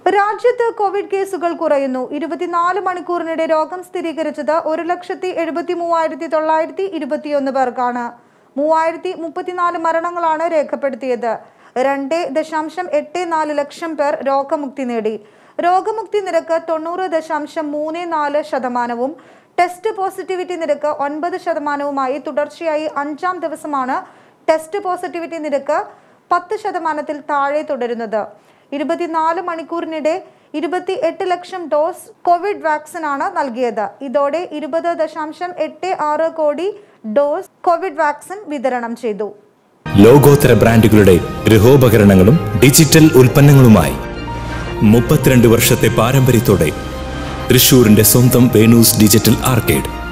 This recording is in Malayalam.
രാജ്യത്ത് കോവിഡ് കേസുകൾ കുറയുന്നു ഇരുപത്തിനാല് മണിക്കൂറിനിടെ രോഗം സ്ഥിരീകരിച്ചത് ഒരു ലക്ഷത്തി എഴുപത്തി മൂവായിരത്തി തൊള്ളായിരത്തി ഇരുപത്തിയൊന്ന് പേർക്കാണ് മൂവായിരത്തി മുപ്പത്തിനാല് മരണങ്ങളാണ് രേഖപ്പെടുത്തിയത് രണ്ട് ദശാംശം എട്ട് നാല് ലക്ഷം പേർ രോഗമുക്തി നേടി രോഗമുക്തി നിരക്ക് തൊണ്ണൂറ് ദശാംശം മൂന്ന് നാല് ശതമാനവും ടെസ്റ്റ് പോസിറ്റിവിറ്റി നിരക്ക് ഒൻപത് ശതമാനവുമായി തുടർച്ചയായി അഞ്ചാം ദിവസമാണ് ടെസ്റ്റ് പോസിറ്റിവിറ്റി നിരക്ക് പത്ത് ശതമാനത്തിൽ താഴെ തുടരുന്നത് ഇരുപത്തിനാല് മണിക്കൂറിനിടെ ഇരുപത്തി എട്ട് ലക്ഷം ഡോസ് കോവിഡ് വാക്സിനാണ് നൽകിയത് ഇതോടെ ഇരുപത് ദശാംശം എട്ട് ആറ് കോടി ഡോസ് കോവിഡ് വാക്സിൻ വിതരണം ചെയ്തു ലോകോത്തര ബ്രാൻഡുകളുടെ ഗൃഹോപകരണങ്ങളും ഡിജിറ്റൽ ഉൽപ്പന്നങ്ങളുമായി മുപ്പത്തിരണ്ട് വർഷത്തെ പാരമ്പര്യത്തോടെ തൃശൂരിന്റെ സ്വന്തം വേണൂസ് ഡിജിറ്റൽ ആർക്കേഡ്